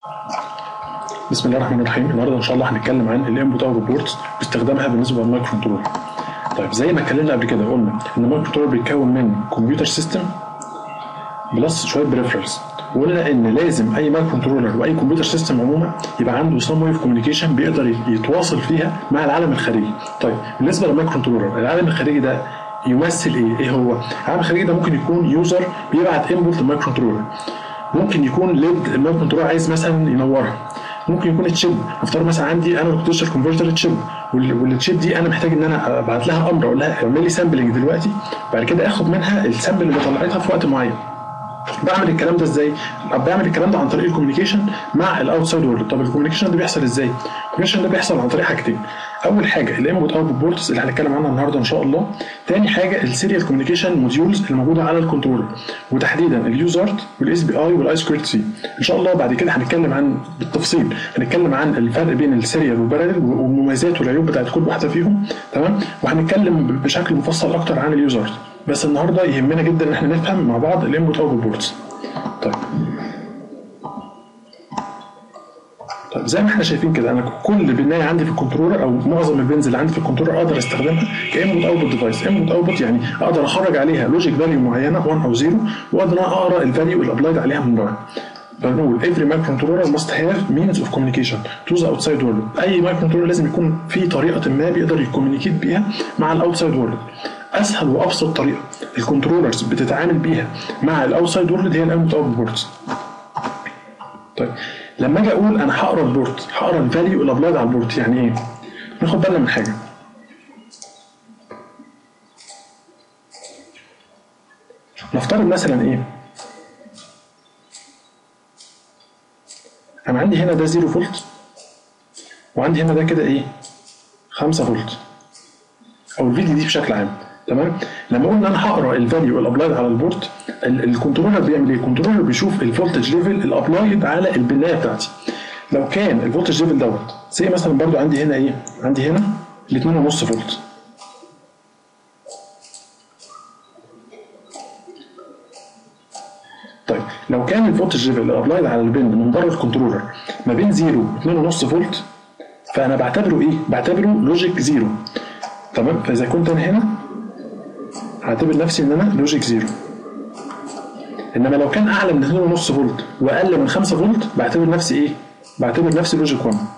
بسم الله الرحمن الرحيم النهارده ان شاء الله هنتكلم عن الانبوت اوت بورتس واستخدامها بالنسبه للمايكرو كنترولر طيب زي ما اتكلمنا قبل كده قلنا ان المايكرو كنترولر بيتكون من كمبيوتر سيستم بلس شويه بريفرنس وقلنا ان لازم اي مايكرو كنترولر واي كمبيوتر سيستم عموما يبقى عنده سم واي كوميونيكيشن بيقدر يتواصل فيها مع العالم الخارجي طيب بالنسبه للمايكرو كنترولر العالم الخارجي ده يمثل ايه؟ ايه هو؟ العالم الخارجي ده ممكن يكون يوزر بيبعت انبوت للمايكرو كنترولر ممكن يكون ليد المايكرو كنترولر عايز مثلا ينورها ممكن يكون تشيب افترض مثلا عندي انا ديجيتال كونفرتر تشيب والتشيب دي انا محتاج ان انا ابعت لها امر اقول لها اعمل لي سامبلنج دلوقتي بعد كده اخد منها السامبل اللي طلعتها في وقت معين بعمل الكلام ده ازاي؟ بعمل الكلام ده عن طريق الكوميونيكيشن مع الاوتسايد وورلد طب الكوميونيكيشن ده بيحصل ازاي؟ الكوميونيكيشن ده بيحصل عن طريق حاجتين اول حاجه الانبوت اوتبوت بورتس اللي هنتكلم عنها النهارده ان شاء الله تاني حاجه السيريال كوميونيكيشن موديولز اللي موجوده على الكنترولر وتحديدا اليوزارت والاس بي اي والاي سكويرت سي ان شاء الله بعد كده هنتكلم عن بالتفصيل هنتكلم عن الفرق بين السيريال والباراليل والمميزات والعيوب بتاعت كل واحده فيهم تمام وهنتكلم بشكل مفصل اكتر عن اليوزارت بس النهارده يهمنا جدا ان احنا نفهم مع بعض الانبوت اوتبوت بورتس طيب طيب زي ما احنا شايفين كده انا كل بنايه عندي في الكنترولر او معظم البنز اللي عندي في الكنترولر اقدر استخدمها كانبوت اوتبوت ديفايس انبوت اوتبوت يعني اقدر اخرج عليها لوجيك فاليو معينه 1 او 0 واقدر اقرا الفاليو اللي ابلايد عليها من بره بنقول every microcontroller must have means of communication to the outside world اي مايكرو كنترولر لازم يكون في طريقه ما بيقدر يكومينيكيت بيها مع الاوتسايد وورلد اسهل وابسط طريقه الكنترولرز بتتعامل بيها مع الاوتسايد وورلد هي الانبوت اوتبوت بورتس طيب لما اجي اقول انا هقرا البورت هقرا الفاليو اللي ابلايد على البورت يعني ايه؟ ناخد بالنا من حاجه نفترض مثلا ايه؟ انا عندي هنا ده 0 فولت وعندي هنا ده كده ايه؟ 5 فولت او الفي دي دي بشكل عام تمام لما قلنا انا هقرا الفاليو الابلايد على البورت الكنترولر بيعمل ايه؟ الكنترولر بيشوف الفولتج ليفل الابلايد على البنايه بتاعتي لو كان الفولتج ليفل دوت زي مثلا برضو عندي هنا ايه؟ عندي هنا ال 2.5 فولت طيب لو كان الفولتج ليفل الابلايد على البن من بره الكنترولر ما بين 0 و 2.5 فولت فانا بعتبره ايه؟ بعتبره لوجيك زيرو تمام فاذا كنت انا هنا هعتبر نفسي ان انا لوجيك زيرو انما لو كان اعلى من 2.5 فولت واقل من 5 فولت بعتبر نفسي ايه؟ بعتبر نفسي لوجيك 1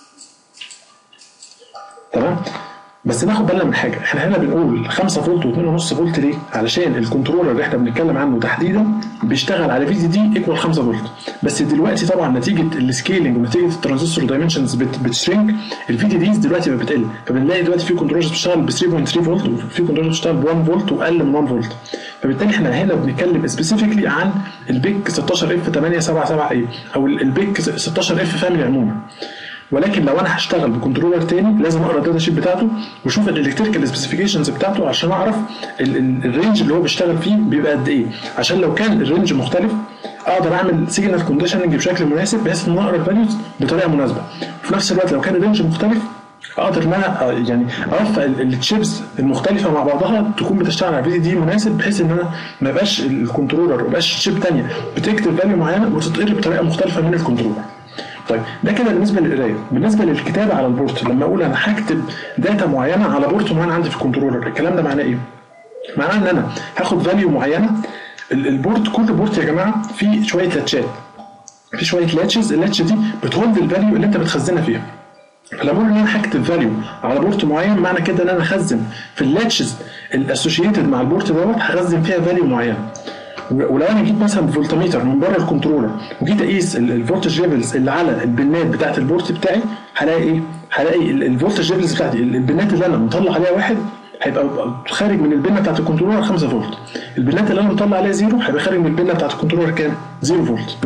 تمام؟ بس ناخد بالنا من حاجه احنا هنا بنقول 5 فولت و2.5 فولت ليه؟ علشان الكنترولر اللي احنا بنتكلم عنه تحديدا بيشتغل على في دي دي ايكوال 5 فولت بس دلوقتي طبعا نتيجه السكيلنج ونتيجه الترانزستور دايمنشنز بتشرينك الفي دي ديز دلوقتي بقت بتقل فبنلاقي دلوقتي في كنترولرز بتشتغل ب 3.3 فولت وفي كنترولرز بتشتغل ب 1 فولت واقل من 1 فولت فبالتالي احنا هنا بنتكلم سبيسيفيكلي عن البيك 16 اف 877 اي او البيك 16 اف فاميلي عموما ولكن لو انا هشتغل بكنترولر تاني لازم اقرا الداتا شيت بتاعته واشوف الالكتريكال سبيسيفيكيشنز بتاعته عشان اعرف الرينج اللي هو بيشتغل فيه بيبقى قد ايه عشان لو كان الرينج مختلف اقدر اعمل سيجنال كونديشننج بشكل مناسب بحيث ان انا اقرا الفاليوز بطريقه مناسبه وفي نفس الوقت لو كان الرينج مختلف اقدر ان انا يعني اوفق التشيبس المختلفه مع بعضها تكون بتشتغل على في دي مناسب بحيث ان انا ما يبقاش الكنترولر ما يبقاش تشيب ثانيه بتكتب فاليو معينه وتتقري بطريقه مختلفه من الكنترولر طيب ده كده بالنسبه للقرايه بالنسبه للكتابه على البورت لما اقول انا هكتب داتا معينه على بورت معين عندي في الكنترولر الكلام ده معناه ايه معناه ان انا هاخد فاليو معينه البورت كل بورت يا جماعه فيه شويه لاتشات في شويه لاتشز اللاتش دي بتهولد الفاليو اللي انت بتخزنها فيها فلما اقول ان انا هكتب فاليو على بورت معين معنى كده ان انا هخزن في اللاتشز الاسوشيتد مع البورت دوت هخزن فيها فاليو معينه ولو انا جيت مثلا بفولتميتر من بره الكنترولر وجيت اقيس الفولتج ليفلز اللي على البنات بتاعت البورت بتاعي هلاقي ايه؟ هلاقي الفولتج ليفلز بتاعتي البنات اللي انا مطلع عليها واحد هيبقى خارج من البنه بتاعت الكنترولر 5 فولت البنات اللي انا مطلع عليها زيرو هيبقى خارج من البنه بتاعت الكنترولر كام؟ 0 فولت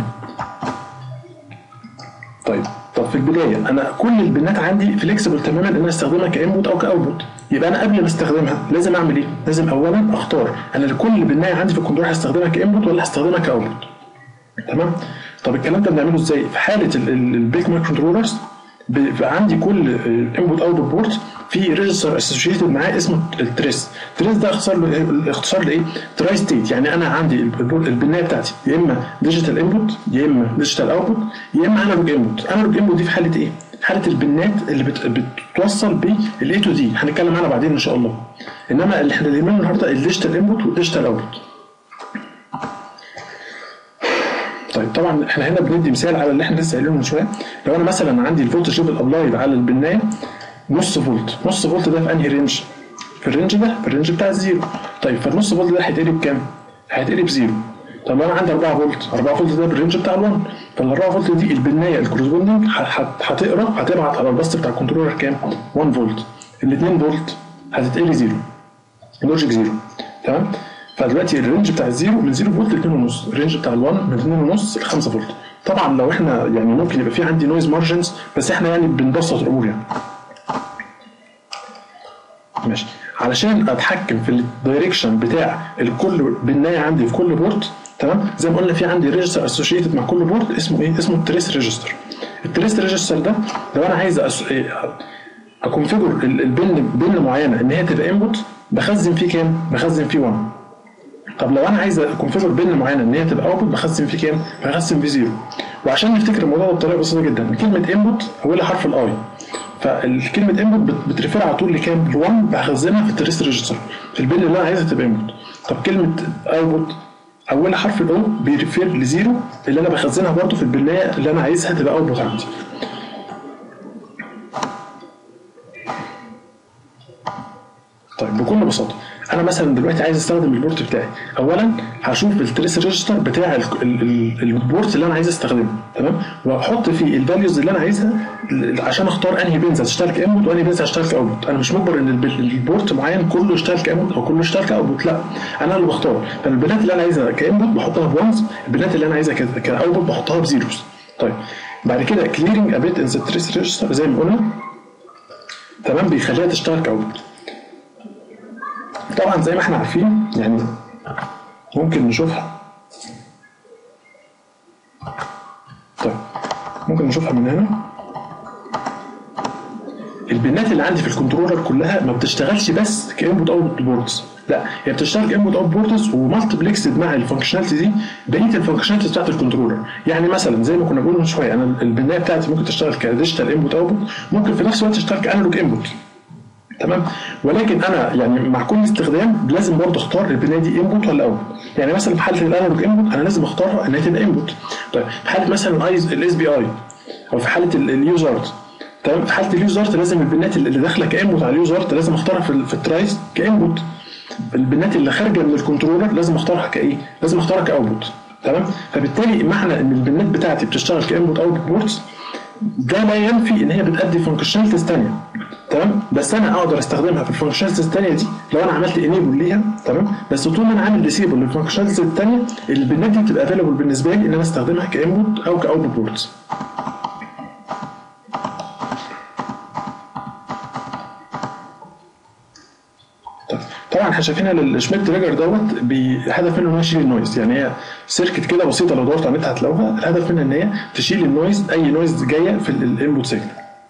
طيب طب في البدايه انا كل البنات عندي فليكسبل تماما ان انا استخدمها كانبوت او كاوتبوت يبقى انا قبل ما استخدمها لازم اعمل ايه؟ لازم اولا اختار انا كل بنايه عندي في الكنترول هستخدمها كانبوت ولا هستخدمها كاوتبوت تمام؟ طب الكلام ده بنعمله ازاي؟ في حاله البيك مايكرو كنترولرز بيبقى عندي كل انبوت اوتبوت بورت في ريجستر اسوشيتد معاه اسمه التريس التريس ده اختصار له اختصار لايه تراي ستيت يعني انا عندي البنايه بتاعتي يا اما ديجيتال انبوت يا اما ديجيتال اوتبوت يا اما انالوج انبوت انالوج انبوت دي في حاله ايه حاله البنات اللي بت... بتوصل بالاي تو دي هنتكلم عنها بعدين ان شاء الله انما اللي احنا اللي يهمنا النهارده الديجيتال انبوت والديجيتال اوتبوت طيب طبعا احنا هنا بندي مثال على اللي احنا لسه قايلينه من شويه لو انا مثلا عندي الفولتج ليفل ابلايد على البنايه نص فولت نص فولت ده في انهي رينج في الرينج ده في الرينج بتاع الزيرو طيب فالنص فولت ده هيتقلب كام هيتقلب زيرو طب لو انا عندي 4 فولت 4 فولت ده بالرينج بتاع ال1 فال 4 فولت دي البنايه الكورسبوندنج هتقرا هتبعت على الباص بتاع الكنترولر كام 1 فولت ال 2 فولت هتتقلي زيرو لوجيك زيرو تمام فدلوقتي الرينج بتاع الزيرو من 0 فولت ل 2.5 الرينج بتاع ال1 من 2.5 ل 5 فولت طبعا لو احنا يعني ممكن يبقى في عندي نويز مارجنز بس احنا يعني بنبسط الامور يعني ماشي علشان اتحكم في الدايركشن بتاع الكل بنايه عندي في كل بورت تمام زي ما قلنا في عندي ريجستر اسوشيتد مع كل بورت اسمه ايه اسمه التريس ريجستر التريس ريجستر ده لو انا عايز أس... اكونفيجر البن بن معينه ان هي تبقى انبوت بخزن فيه كام بخزن فيه 1 طب لو انا عايز اكونفيجر بن معينه ان هي تبقى اوتبوت بخزن فيه كام بخزن فيه زيرو وعشان نفتكر الموضوع ده بطريقه بسيطه جدا كلمه انبوت اولها حرف الاي فالكلمه انبوت بترفع على طول لكام؟ ل 1 بخزنها في التريس ريجستر في البن اللي انا عايزها تبقى انبوت طب كلمه اوتبوت اول حرف الاو بيرفير لزيرو اللي انا بخزنها برضه في البنايه اللي انا عايزها تبقى اوتبوت عندي طيب بكل بساطه انا مثلا دلوقتي عايز استخدم البورت بتاعي اولا هشوف التريس ريجستر بتاع ال ال ال البورت اللي انا عايز استخدمه تمام واحط فيه الفاليوز اللي انا عايزها عشان اختار انهي بنز هتشتغل كانبوت وانهي بنز هتشتغل كاوتبوت انا مش مجبر ان البورت معين كله يشتغل كانبوت او كله يشتغل كاوتبوت لا انا اللي بختار فالبنات اللي انا عايزها كانبوت بحطها بونز البنات اللي انا عايزها كاوتبوت بحطها بزيروز طيب بعد كده كليرنج ابيت ان ذا تريس ريجستر زي ما قلنا تمام بيخليها تشتغل كاوتبوت طبعا زي ما احنا عارفين يعني ممكن نشوفها طيب ممكن نشوفها من هنا البنات اللي عندي في الكنترولر كلها ما بتشتغلش بس كانبوت اوت بوردز لا هي بتشتغل كانبوت اوت بوردز ومالتبلكسد مع الفانكشناليتي دي بقيه الفانكشناليتي بتاعت الكنترولر يعني مثلا زي ما كنا بنقول من شويه انا البنايه بتاعتي ممكن تشتغل كديجيتال انبوت اوتبوت ممكن في نفس الوقت تشتغل كانالوج انبوت تمام ولكن انا يعني مع كل استخدام لازم برضه اختار البنايه دي انبوت ولا اوت يعني مثلا في حاله الانالوج انبوت انا لازم اختارها ان هي تبقى انبوت طيب في حاله مثلا الاس بي اي او في حاله اليوزرت تمام في حاله اليوزرت لازم البنات اللي داخله كانبوت على اليوزرت لازم اختارها في, في الترايس كانبوت البنات اللي خارجه من الكنترولر لازم اختارها كايه؟ لازم اختارها كاوتبوت تمام فبالتالي معنى ان البنات بتاعتي بتشتغل كانبوت اوت بورتس ده لا ينفي ان هي بتأدي فانكشناليتيز ثانيه تمام بس انا اقدر استخدمها في الفانكشناليتيز الثانيه دي لو انا عملت انيبل ليها تمام بس طول ما انا عامل ديسيبل للفانكشناليتيز الثانيه البنات دي بتبقى افيلبل بالنسبه لي ان انا استخدمها كانبوت او كاوتبوت بورتس طبعا احنا شايفين الشميت تريجر دوت بهدف منه ان هو يشيل النويز يعني هي سيركت كده بسيطه لو دورت على النت هتلاقوها الهدف منها ان هي تشيل النويز اي نويز جايه في الانبوت سيجنال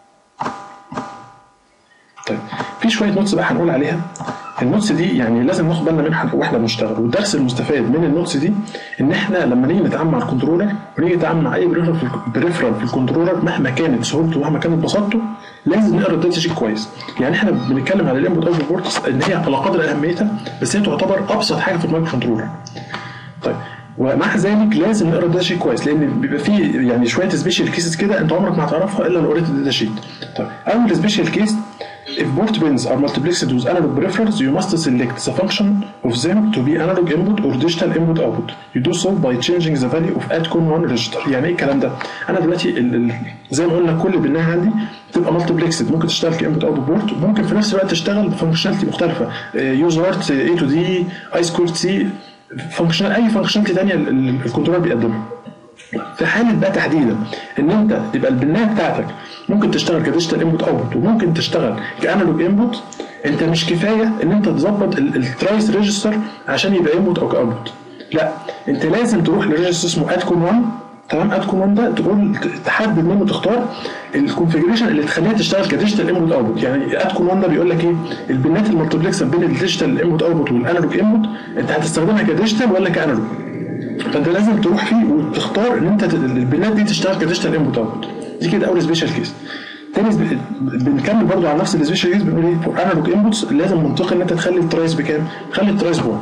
طيب في شويه نوتس بقى هنقول عليها النوتس دي يعني لازم ناخد بالنا منها واحنا بنشتغل والدرس المستفاد من النوتس دي ان احنا لما نيجي نتعامل مع الكنترولر ونيجي نتعامل مع اي بريفرال في الكنترولر مهما كانت سهولته ومهما كانت بساطته لازم نقرا الداتا شيت كويس يعني احنا بنتكلم على الانبوت اوت بورتس ان هي على قدر اهميتها بس هي تعتبر ابسط حاجه في المايكرو كنترولر طيب ومع ذلك لازم نقرا الداتا شيت كويس لان بيبقى فيه يعني شويه سبيشال كيسز كده انت عمرك ما هتعرفها الا لو قريت الداتا شيت طيب اول سبيشال كيس If both pins are multiplexed with analog peripherals, you must select the function of them to be analog input or digital input output. You do so by changing the value of ATCON 1 register. يعني ايه الكلام ده؟ انا دلوقتي ال ال زي ما قلنا كل بنايه عندي تبقى مالتيبلكسد ممكن تشتغل كانبوت اوت بورت وممكن في نفس الوقت تشتغل بفانكشناليتي مختلفه يوز ارت اي تو دي اي سكوير سي فانكشنال اي فانكشناليتي ثانيه الكنترولر بيقدمها. في حاله بقى تحديدا ان انت تبقى البنايه بتاعتك ممكن تشتغل كديجيتال انبوت اوتبوت وممكن تشتغل كانالوج انبوت انت مش كفايه ان انت تظبط الترايس ريجستر عشان يبقى انبوت او كاوتبوت لا انت لازم تروح لريجستر اسمه اتكون 1 تمام اد كوماند ده تقول تحدد منه تختار الكونفجريشن اللي تخليها تشتغل كديجيتال انبوت اوتبوت يعني اد كوماند ده بيقول لك ايه البنات المالتبلكسر بين الديجيتال انبوت اوتبوت والانالوج انبوت انت هتستخدمها كديجيتال ولا كانالوج فانت لازم تروح فيه وتختار ان انت البنات دي تشتغل كديجيتال انبوت اوتبوت دي كده اول سبيشال كيس تاني بنكمل برضو على نفس السبيشال كيس بنقول ايه فور انالوج انبوتس لازم منطقي ان انت تخلي الترايس بكام؟ تخلي الترايس بون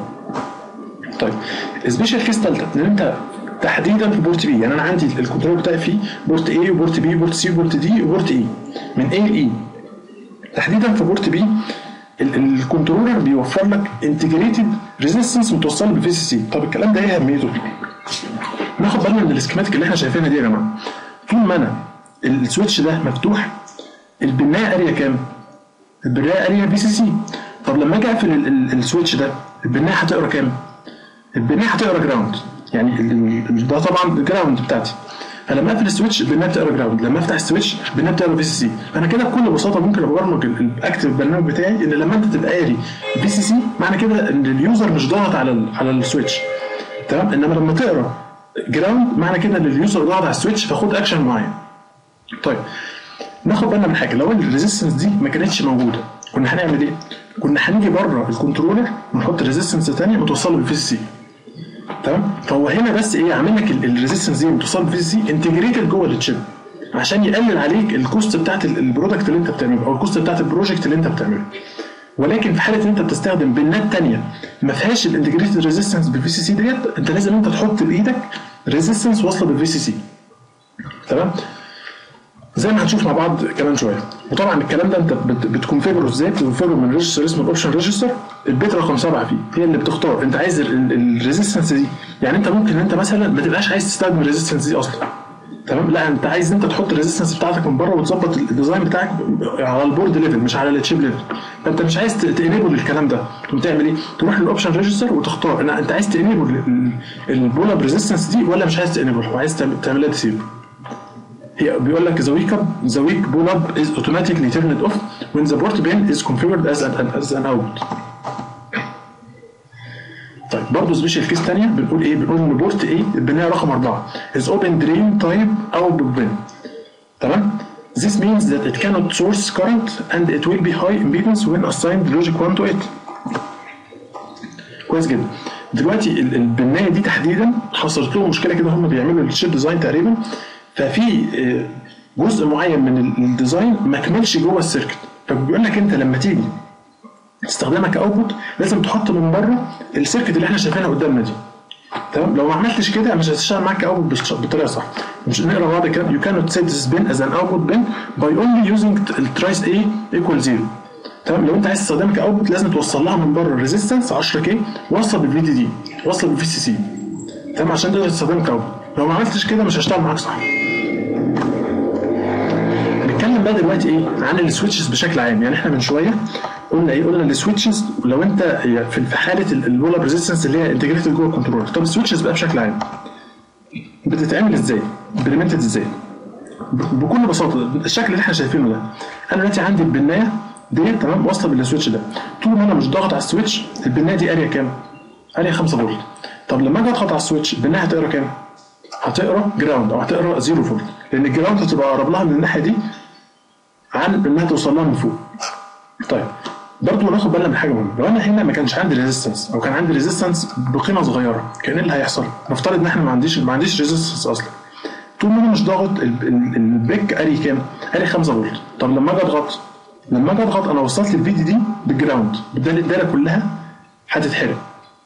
طيب سبيشال كيس ثالثه ان انت تحديدا في بورت بي يعني انا عندي الكنترول بتاعي فيه بورت اي وبورت بي وبورت سي وبورت دي وبورت اي من اي لاي تحديدا في بورت بي الكنترولر بيوفر لك انتجريتد ريزيستنس متوصله بالفي سي سي طب الكلام ده ايه اهميته؟ ناخد بالنا من السكيماتيك اللي احنا شايفينها دي يا جماعه طول ما انا السويتش ده مفتوح البنايه اريا كام؟ البنايه اريا بي سي سي طب لما اجي اقفل السويتش ده البنايه هتقرا كام؟ البنايه هتقرا جراوند يعني ده طبعا الجراوند بتاعتي فلما اقفل السويتش البرنامج بتقرا جراوند لما افتح السويتش البرنامج بتقرا في سي سي فانا كده بكل بساطه ممكن ابرمج اكتب البرنامج بتاعي ان لما انت تبقى قاري في سي سي معنى كده ان اليوزر مش ضاغط على ال على السويتش تمام انما لما تقرا جراوند معنى كده ان اليوزر ضاغط على السويتش فخد اكشن معين طيب ناخد بالنا من حاجه لو الريزيستنس دي ما كانتش موجوده كنا هنعمل ايه؟ كنا هنيجي بره الكنترولر ونحط ريزيستنس ثانيه متوصله بالفي سي تمام فهو هنا بس ايه عامل لك الريزيستنس دي متصل بالفي سي انتجريتد جوه التشيب عشان يقلل عليك الكوست بتاعت البرودكت اللي انت بتعمله او الكوست بتاعت البروجكت اللي انت بتعمله ولكن في حاله ان انت بتستخدم بنات ثانيه ما فيهاش الانتجريتد ريزيستنس بالفي سي سي ديت انت لازم انت تحط بايدك ريزيستنس واصله بالفي سي سي تمام زي ما هنشوف مع بعض كمان شويه وطبعا الكلام ده انت بتكونفيجره ازاي بتكونفيجره من ريجستر اسمه الاوبشن ريجستر البيت رقم سبعه فيه هي اللي بتختار انت عايز الريزيستنس دي يعني انت ممكن انت مثلا ما تبقاش عايز تستخدم الريزيستنس دي اصلا تمام لا انت عايز انت تحط الريزيستنس بتاعتك من بره وتظبط الديزاين بتاعك على البورد ليفل مش على التشيب ليفل فانت مش عايز تانيبل الكلام ده تقوم تعمل ايه؟ تروح للاوبشن ريجستر وتختار ان انت عايز تانيبل البولاب ريزيستنس دي ولا مش عايز تانيبل وعايز تعملها ديسيبل هي بيقول لك the wake up the wake pull up is automatically turned off when the port pin is configured as an as an out. طيب برضه سبيشال كيس ثانيه بنقول ايه؟ بنقول ان بورت ايه البنايه رقم اربعه is open drain type output pin تمام؟ This means that it cannot source current and it will be high impedance when assigned logic 1 to it. كويس جدا. دلوقتي البنايه دي تحديدا حصلت لهم مشكله كده هم بيعملوا الشيب ديزاين تقريبا ففي جزء معين من الديزاين ما كملش جوه السيركت فبيقول لك انت لما تيجي تستخدمها كاوتبوت لازم تحط من بره السيركت اللي احنا شايفينها قدامنا دي تمام لو ما عملتش كده مش هتشتغل معاك كاوتبوت بالطريقه صح مش نقرا بعض كده you cannot set this pin as an output pin by only using trace A equal 0 تمام لو انت عايز تستخدمها كاوتبوت لازم توصل لها من بره الريزيستنس 10 كي وصل بالفي دي دي وصل بالفي سي سي تمام عشان تقدر تستخدمها كاوتبوت لو ما عملتش كده مش هشتغل معاك صح هنتكلم بقى دلوقتي ايه عن السويتشز بشكل عام يعني احنا من شويه قلنا ايه قلنا السويتشز لو انت في حاله البولاب ريزيستنس اللي هي انتجريتد جوه الكنترولر طب السويتشز بقى بشكل عام بتتعمل ازاي؟ امبلمنتد ازاي؟ بكل بساطه الشكل اللي احنا شايفينه ده انا دلوقتي عندي البنايه دي تمام واصله بالسويتش ده طول ما انا مش ضاغط على السويتش البنايه دي اريا كام؟ اريا 5 فولت طب لما اجي اضغط على السويتش البنايه هتقرا كام؟ هتقرا جراوند او هتقرا 0 فولت لان الجراوند هتبقى اقرب لها من الناحيه دي عن انها توصل لها من فوق طيب برضه ناخد بالنا من حاجه مهمه لو انا هنا ما كانش عندي ريزيستنس او كان عندي ريزيستنس بقيمه صغيره كان ايه اللي هيحصل؟ نفترض ان احنا ما عنديش ما عنديش ريزيستنس اصلا طول ما انا مش ضاغط البيك اري كام؟ اري 5 فولت طب لما اجي اضغط لما اجي اضغط انا وصلت الفي دي دي بالجراوند بالتالي الدايره كلها هتتحرق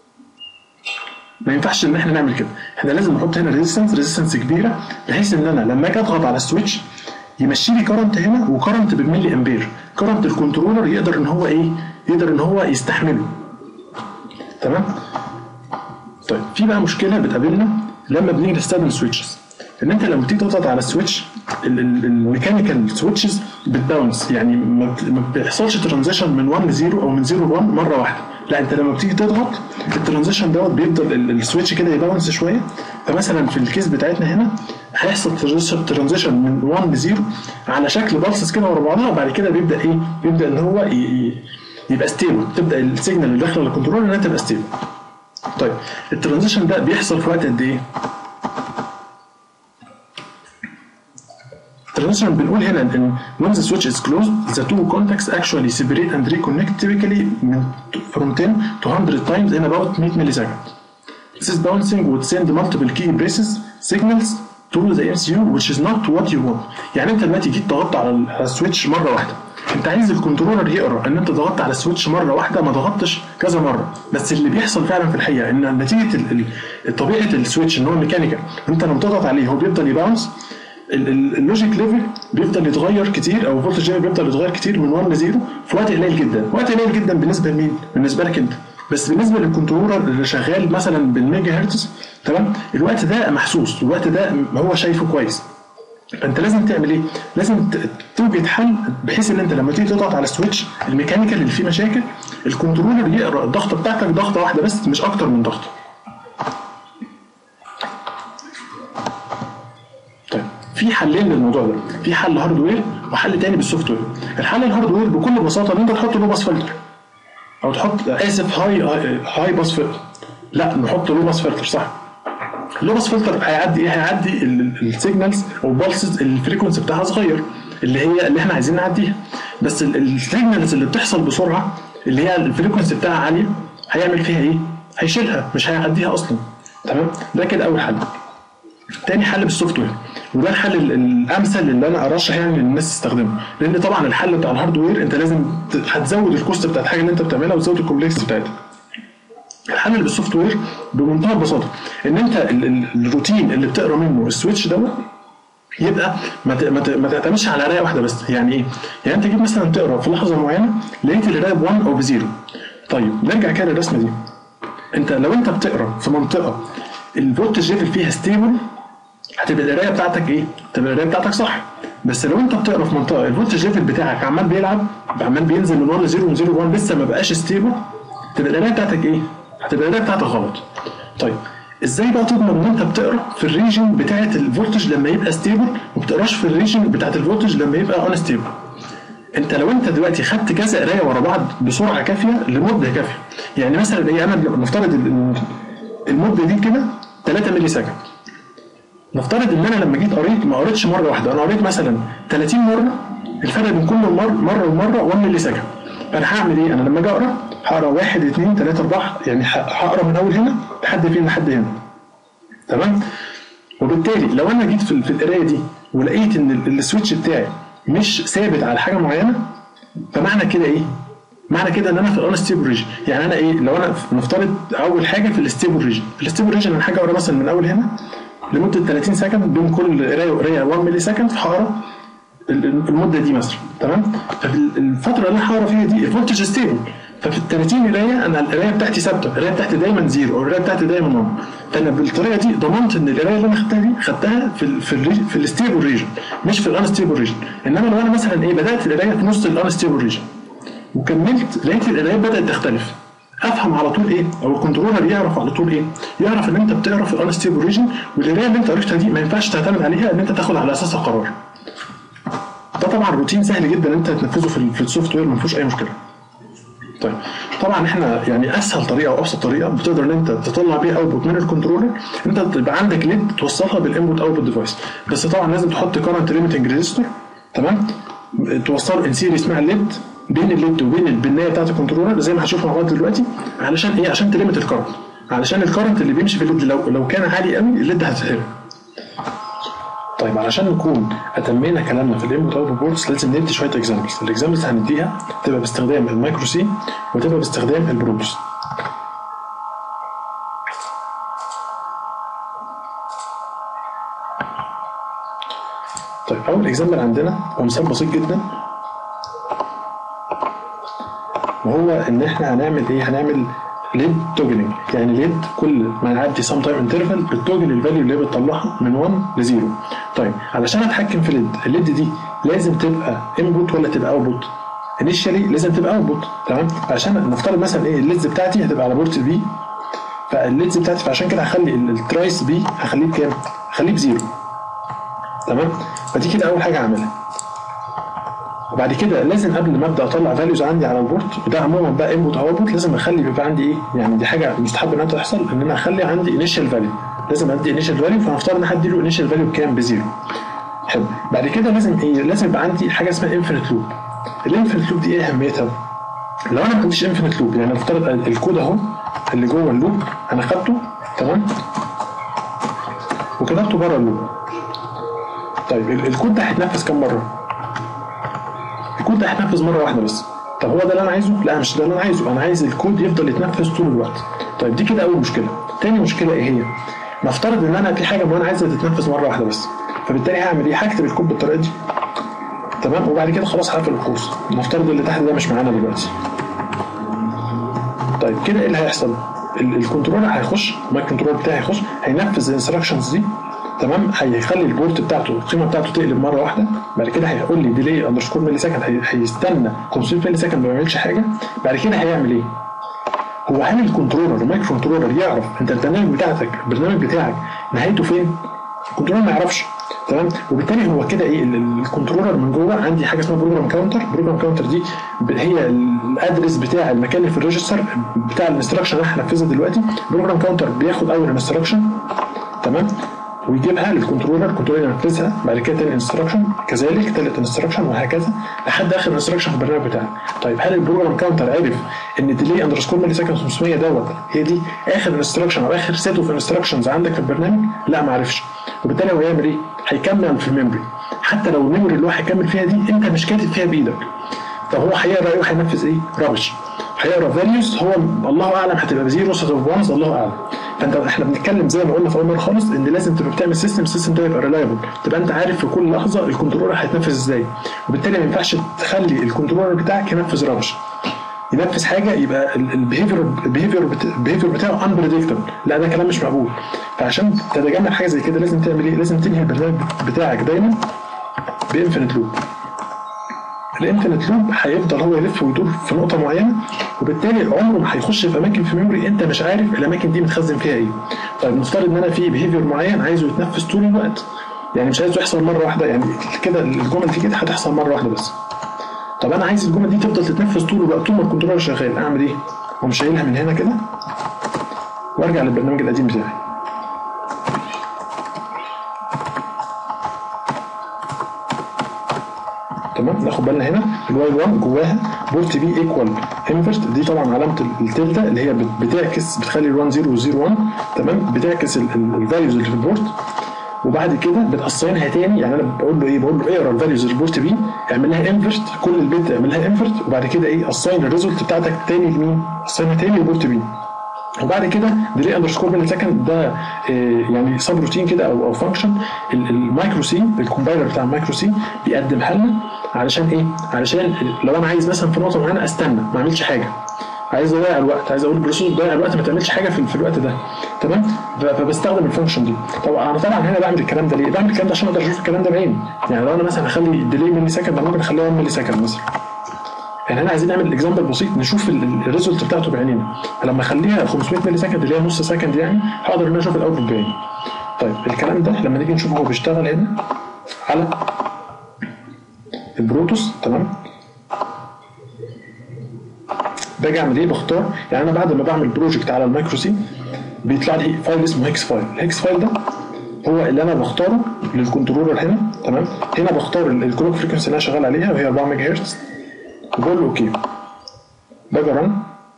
ما ينفعش ان احنا نعمل كده احنا لازم نحط هنا ريزيستنس ريزيستنس كبيره بحيث ان انا لما اجي اضغط على السويتش يمشي لي كرنت هنا وكرنت بالملي امبير كرنت الكنترولر يقدر ان هو ايه يقدر ان هو يستحمله تمام طيب في بقى مشكله بتقابلنا لما بنيجي نستخدم سويتشز ان انت لما تيجي تضغط على السويتش الميكانيكال سويتشز بتباونس يعني ما بيحصلش ترانزيشن من 1 ل 0 او من 0 ل 1 مره واحده لا انت لما بتيجي تضغط الترانزيشن دوت بيفضل السويتش كده يباونس شويه فمثلا في الكيس بتاعتنا هنا هيحصل ترانزيشن من 1 ل 0 على شكل بالسز كده ورا بعضها وبعد كده بيبدا ايه؟ بيبدا ان هو يبقى ستيبل تبدا السيجنال اللي داخله الكنترول انها تبقى ستيبل. طيب الترانزيشن ده بيحصل في وقت قد ايه؟ الترانزيشن بنقول هنا ان when the switch is closed the two contacts actually separate and reconnect typically من from 10 to 100 times in about 100 millisecond. This is bouncing would send multiple key braces signals to the MCU which is not what you want. يعني انت دلوقتي جيت ضغطت على ال- على السويتش مره واحده. انت عايز الكنترولر يقرا ان انت ضغطت على السويتش مره واحده ما ضغطتش كذا مره بس اللي بيحصل فعلا في الحقيقه ان نتيجه ال- ال- طبيعه السويتش ان هو ميكانيكال انت لما تضغط عليه هو بيفضل يباونس ال- ال- اللوجيك ليفل بيفضل يتغير كتير او الفولتج ليفل بيفضل يتغير كتير من 1 ل 0 في وقت قليل جدا، وقت قليل جدا بالنسبه لمين؟ بالنسبه لك انت. بس بالنسبه للكنترولر اللي شغال مثلا بالميجا هرتز تمام؟ الوقت ده محسوس، الوقت ده هو شايفه كويس. فانت لازم تعمل ايه؟ لازم ت- توجد حل بحيث ان انت لما تيجي تضغط على السويتش الميكانيكال اللي فيه مشاكل الكنترولر يقرا الضغطه بتاعتك ضغطه واحده بس مش اكتر من ضغطه. طيب في حلين للموضوع ده في حل هاردوير وحل تاني بالسوفت وير الحل الهاردوير بكل بساطه ان انت تحط لو باس فلتر او تحط اسف هاي هاي باس فلتر لا نحط لو باس فلتر صح اللو باس فلتر هيعدي ايه هيعدي السيجنالز او البالسز الفريكونسي بتاعها صغير اللي هي اللي احنا عايزين نعديها بس السيجنالز اللي بتحصل بسرعه اللي هي الفريكونسي بتاعها عاليه هيعمل فيها ايه هيشيلها مش هيعديها اصلا تمام ده كده اول حل تاني حل بالسوفت وير وده الحل ال- الامثل اللي انا ارشح يعني للناس تستخدمه لان طبعا الحل بتاع الهاردوير انت لازم ت- هتزود الكوست بتاعت الحاجه اللي انت بتعملها وتزود الكومبلكس بتاعتها الحل اللي بالسوفت وير بمنتهى البساطه ان انت ال- ال- الروتين اللي بتقرا منه السويتش دوت يبقى ما ت- ما ت- ما تعتمدش على قرايه واحده بس يعني ايه؟ يعني انت جيت مثلا تقرا في لحظه معينه لقيت القرايه ب 1 او ب 0 طيب نرجع كده للرسمه دي انت لو انت بتقرا في منطقه الفولتج ليفل فيها ستيبل هتبقى القرايه بتاعتك ايه؟ تبقى القرايه بتاعتك صح بس لو انت بتقرا في منطقه الفولتج ليفل بتاعك عمال بيلعب عمال بينزل من 1 ل 0 من 0 ل 1 لسه ما بقاش ستيبل تبقى القرايه بتاعتك ايه؟ هتبقى القرايه بتاعتك غلط. طيب ازاي بقى تضمن ان انت بتقرا في الريجن بتاعه الفولتج لما يبقى ستيبل وما بتقراش في الريجن بتاعه الفولتج لما يبقى ان ستيبل؟ انت لو انت دلوقتي خدت كذا قرايه ورا بعض بسرعه كافيه لمده كافيه يعني مثلا ايه انا نفترض ال- المده دي كده 3 ملي سكند نفترض ان انا لما جيت قريت ما قريتش مره واحده انا قريت مثلا 30 مره الفرق بين كل مره مره ومره 1 ملي سكند فانا هعمل ايه انا لما اجي اقرا هقرا 1 2 3 4 يعني ه- هقرا من اول هنا لحد فين لحد هنا تمام وبالتالي لو انا جيت في, في القرايه دي ولقيت ان ال- السويتش بتاعي مش ثابت على حاجه معينه فمعنى كده ايه؟ معنى كده ان انا في الانستيبل ريجن يعني انا ايه لو انا في- نفترض اول حاجه في الستيبل ريجن الستيبل ريجن انا حاجه اقرا مثلا من اول هنا لمده 30 سكند بين كل قرايه وقرايه 1 ملي سكند هقرا ال- ال- المده دي مثلا تمام ففي ال- الفتره اللي انا هقرا فيها دي الفولتج ستيبل ففي ال 30 قرايه انا القرايه بتاعتي ثابته القرايه بتاعتي دايما زيرو او القرايه بتاعتي دايما 1 فانا بالطريقه دي ضمنت ان القرايه اللي انا خدتها دي خدتها في ال في ال في الستيبل ريجن مش في الانستيبل ريجن انما لو انا مثلا ايه بدات القرايه في نص الانستيبل ريجن وكملت لقيت القرايات بدات تختلف افهم على طول ايه او الكنترولر يعرف على طول ايه يعرف ان انت بتقرا في الانستيبل ريجن والقرايه اللي انت قريتها دي ما ينفعش تعتمد عليها ان انت تاخد على اساسها قرار ده طبعا روتين سهل جدا ان انت تنفذه في, ال- في السوفت وير ما فيهوش اي مشكله طيب طبعا احنا يعني اسهل طريقه وابسط طريقه بتقدر ان انت تطلع بيها اوتبوت من الكنترولر انت تبقى عندك ليد توصلها بالانبوت اوتبوت ديفايس بس طبعا لازم تحط كارنت ليميتنج ريزيستور تمام توصل ان سيريس مع الليد بين الليد وبين البنايه بتاعت الكنترولر زي ما هنشوف مع بعض دلوقتي علشان ايه عشان تليمت الكارنت علشان الكارنت اللي بيمشي في الليد لو لو كان عالي قوي الليد هتتحرق طيب علشان نكون اتمينا كلامنا في الانبوت اوتبوت بورتس لازم ندي شويه اكزامبلز الاكزامبلز هنديها تبقى باستخدام المايكرو سي وتبقى باستخدام البروبوس طيب اول اكزامبل عندنا هو مثال بسيط جدا وهو ان احنا هنعمل ايه هنعمل ليد توجلنج يعني ليد كل ما نعدي سام تايم انترفال بتوجل الفاليو اللي هي بتطلعها من 1 ل 0 طيب علشان اتحكم في ليد الليد دي لازم تبقى انبوت ولا تبقى اوتبوت انيشالي لازم تبقى اوتبوت تمام عشان نفترض مثلا ايه الليدز بتاعتي هتبقى على بورت بي فالليدز بتاعتي فعشان كده هخلي ال- الترايس بي هخليه بكام؟ هخليه بزيرو تمام فدي كده اول حاجه هعملها وبعد كده لازم قبل ما ابدا اطلع فاليوز عندي على البورت وده عموما بقى انبوت او اوتبوت لازم اخلي بيبقى عندي ايه يعني دي حاجه مستحب انها تحصل ان انا اخلي عندي انيشال فاليو لازم ادي انيشال فاليو فهنفترض ان هدي له انيشال فاليو بكام بزيرو حلو بعد كده لازم ايه لازم يبقى عندي حاجه اسمها انفينيت لوب الانفينيت لوب دي ايه اهميتها لو انا ما عنديش انفينيت لوب يعني نفترض الكود اهو اللي جوه اللوب انا خدته تمام وكتبته بره اللوب طيب ال- الكود ده هيتنفذ كام مره الكود ده هيتنفذ مره واحده بس طب هو ده اللي انا عايزه لا مش ده اللي انا عايزه انا عايز الكود يفضل يتنفذ طول الوقت طيب دي كده اول مشكله تاني مشكله ايه هي نفترض ان انا في حاجه معينه عايزها تتنفذ مره واحده بس فبالتالي هعمل ايه هكتب الكود بالطريقه دي تمام وبعد كده خلاص هقفل القوس نفترض اللي تحت ده مش معانا دلوقتي طيب كده ايه اللي هيحصل ال- الكنترولر هيخش المايك كنترولر بتاعي هيخش هينفذ الانستراكشنز دي تمام هيخلي البورت بتاعته القيمه بتاعته تقلب مره واحده بعد كده هيقول لي ديلي اندرسكور ملي سكند هي- هيستنى 500 ملي سكند ما يعملش حاجه بعد كده هيعمل ايه؟ هو هل الكنترولر المايكرو كنترولر يعرف انت البرنامج بتاعتك البرنامج بتاعك نهايته فين؟ الكنترولر ما يعرفش تمام وبالتالي هو كده ايه ال- ال- الكنترولر من جوه عندي حاجه اسمها بروجرام كاونتر بروجرام كاونتر دي ب- هي الادرس بتاع المكان اللي في الريجستر بتاع الانستراكشن اللي انا هنفذها دلوقتي بروجرام كاونتر بياخد اول انستراكشن تمام ويجيبها للكنترولر الكنترولر ينفذها بعد كده تاني انستراكشن كذلك تالت انستراكشن وهكذا لحد اخر انستراكشن في البرنامج بتاعك طيب هل البروجرام كاونتر عرف ان ديلي اندرسكور ملي سكند 500 دوت هي دي اخر انستراكشن او اخر سيت اوف انستراكشنز عندك في البرنامج لا ما عرفش وبالتالي هو يعمل ايه هيكمل في الميموري حتى لو الميموري اللي هو هيكمل فيها دي انت مش كاتب فيها بايدك طب هو هيقرا ايه وهينفذ ايه؟ رابش هيقرا فاليوز هو الله اعلم هتبقى بزيرو سيت اوف وانز الله اعلم فانت احنا بنتكلم زي ما قلنا في اول مره خالص ان لازم تبقى بتعمل سيستم السيستم ده يبقى ريلايبل تبقى انت عارف في كل لحظه الكنترولر هيتنفذ ازاي وبالتالي ما ينفعش تخلي الكنترولر بتاعك ينفذ رابش ينفذ حاجه يبقى البيهيفير البيهيفير البيهيفير بتاعه انبريدكتبل لا ده كلام مش مقبول فعشان تتجنب حاجه زي كده لازم تعمل ايه؟ لازم تنهي البرنامج بتاعك دايما بانفينيت لوب الانفينيت لوب هيفضل هو يلف ويدور في نقطه معينه وبالتالي عمره ما هيخش في اماكن في ميموري انت مش عارف الاماكن دي متخزن فيها ايه طيب نفترض ان انا في بيهيفير معين عايزه يتنفذ طول الوقت يعني مش عايزه يحصل مره واحده يعني كده الجمل دي كده هتحصل مره واحده بس طب انا عايز الجمل دي تفضل تتنفذ طول الوقت طول ما الكنترولر شغال اعمل ايه؟ اقوم شايلها من هنا كده وارجع للبرنامج القديم بتاعي تمام ناخد بالنا هنا الواي 1 جواها بورت بي ايكوال انفرت دي طبعا علامه التلتا اللي هي بت- بتعكس بتخلي ال 1 0 و 1 تمام بتعكس الفاليوز اللي في البورت وبعد كده بتقصينها تاني يعني انا بقول له ايه بقول له اقرا الفاليوز البورت بي اعمل لها انفرت كل البيت اعمل لها انفرت وبعد كده ايه قصين الريزلت بتاعتك تاني لمين؟ قصينها تاني للبورت بي وبعد كده ديلي اندرسكور ملي سكند ده آه، يعني سب روتين كده او او فانكشن المايكرو سي الكومبايلر بتاع المايكرو سي بيقدمها لنا علشان ايه؟ علشان لو انا عايز مثلا في نقطه معينه استنى ما اعملش حاجه عايز اضيع الوقت عايز اقول البروسيس تضيع الوقت ما تعملش حاجه في, في الوقت ده تمام ف- فبستخدم الفانكشن دي طب انا طبعا هنا بعمل الكلام ده ليه؟ بعمل الكلام ده عشان اقدر اشوف الكلام ده بعيني يعني لو انا مثلا هخلي الديلي ملي سكند أنا ممكن اخليها 1 ملي سكند مثلا يعني احنا عايزين نعمل اكزامبل بسيط نشوف الريزلت بتاعته بعينينا فلما اخليها 500 ملي سكند اللي هي نص سكند يعني هقدر ان انا اشوف الاوتبوت بعيني طيب الكلام ده لما نيجي نشوف هو بيشتغل هنا على البروتوس تمام باجي اعمل ايه بختار يعني انا بعد ما بعمل بروجكت على المايكرو سي بيطلع لي فايل اسمه هيكس فايل الهيكس فايل ده هو اللي انا بختاره للكنترولر هنا تمام هنا بختار الكلوك فريكونسي اللي انا شغال عليها وهي 4 ميجا هرتز وبقول له اوكي باجي رن